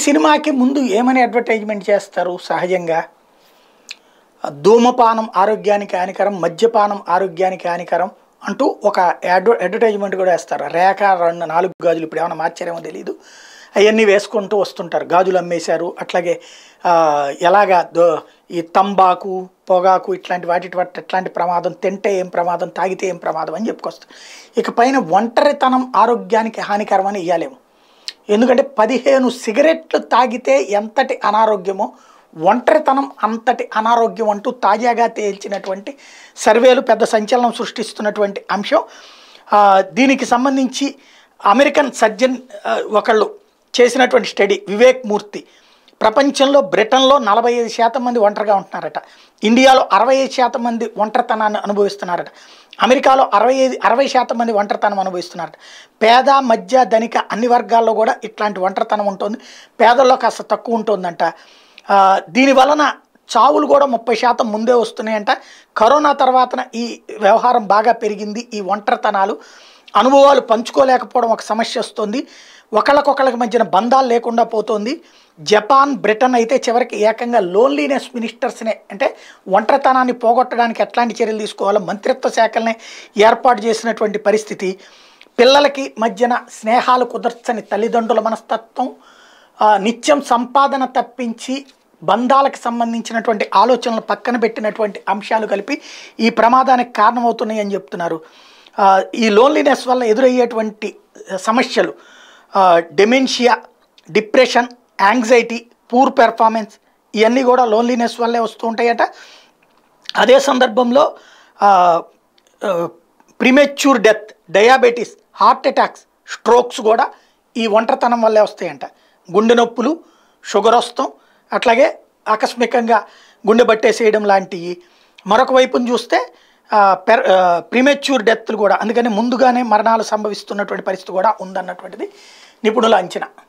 సినిమాకి ముందు ఏమని అడ్వర్టైజ్మెంట్ చేస్తారు సహజంగా ధూమపానం ఆరోగ్యానికి హానికరం మద్యపానం ఆరోగ్యానికి హానికరం అంటూ ఒక అడ్వ అడ్వర్టైజ్మెంట్ కూడా వేస్తారు రేఖ రెండు నాలుగు గాజులు ఇప్పుడు ఏమైనా మార్చారేమో తెలియదు అవన్నీ వేసుకుంటూ వస్తుంటారు గాజులు అమ్మేశారు అట్లాగే ఆ, ఎలాగా దో- ఈ తంబాకు పొగాకు ఇట్లాంటి వాటి వాటి ఎట్లాంటి ప్రమాదం తింటే ఏం ప్రమాదం తాగితే ఏం ప్రమాదం అని చెప్పుకొస్తారు ఇక పైన ఒంటరితనం ఆరోగ్యానికి హానికరం అని ఇవ్వలేము ఎందుకంటే పదిహేను సిగరెట్లు తాగితే ఎంతటి అనారోగ్యమో ఒంటరితనం అంతటి అనారోగ్యం అంటూ తాజాగా తేల్చినటువంటి సర్వేలు పెద్ద సంచలనం సృష్టిస్తున్నటువంటి అంశం ఆ, దీనికి సంబంధించి అమెరికన్ సర్జన్ ఆ, ఒకళ్ళు చేసినటువంటి స్టడీ వివేక్ మూర్తి ప్రపంచంలో బ్రిటన్లో నలభై ఐదు శాతం మంది ఒంటరిగా ఉంటున్నారట ఇండియాలో అరవై ఐదు శాతం మంది ఒంటరితనాన్ని అనుభవిస్తున్నారట అమెరికాలో అరవై ఐదు అరవై శాతం మంది ఒంటరితనం అనుభవిస్తున్నారట పేద మధ్య ధనిక అన్ని వర్గాల్లో కూడా ఇట్లాంటి ఒంటరితనం ఉంటుంది పేదల్లో కాస్త తక్కువ ఉంటుందంట ఆ, దీని వలన చావులు కూడా ముప్పై శాతం ముందే వస్తున్నాయంట కరోనా తర్వాతన ఈ వ్యవహారం బాగా పెరిగింది ఈ ఒంటరితనాలు అనుభవాలు పంచుకోలేకపోవడం ఒక సమస్య వస్తుంది ఒకళ్ళకొకళ్ళకి మధ్యన బంధాలు లేకుండా పోతుంది జపాన్ బ్రిటన్ అయితే చివరికి ఏకంగా లోన్లీనెస్ మినిస్టర్స్నే అంటే ఒంటరితనాన్ని పోగొట్టడానికి ఎట్లాంటి చర్యలు తీసుకోవాలో మంత్రిత్వ శాఖలనే ఏర్పాటు చేసినటువంటి పరిస్థితి పిల్లలకి మధ్యన స్నేహాలు కుదర్చని తల్లిదండ్రుల మనస్తత్వం ఆ, నిత్యం సంపాదన తప్పించి బంధాలకు సంబంధించినటువంటి ఆలోచనలు పక్కన పెట్టినటువంటి అంశాలు కలిపి ఈ ప్రమాదానికి కారణమవుతున్నాయి అని చెప్తున్నారు ఆ, ఈ లోన్లీనెస్ వల్ల ఎదురయ్యేటువంటి సమస్యలు dementia depression anxiety poor performance ఇవన్నీ కూడా లోన్లీనెస్ వల్లే వస్తూ ఉంటాయట అదే సందర్భంలో premature death diabetes heart attacks strokes కూడా ఈ ఒంటరితనం వల్లే వస్తాయంట గుండె నొప్పులు షుగర్ వస్తాం అట్లాగే ఆకస్మికంగా గుండె పట్టేసేయడం లాంటివి మరొక వైపును చూస్తే ఆ, పెర్ ప్రిమెచ్యూర్ డెత్లు కూడా అందుకని ముందుగానే మరణాలు సంభవిస్తున్నటువంటి పరిస్థితి కూడా ఉందన్నటువంటిది నిపుణుల అంచనా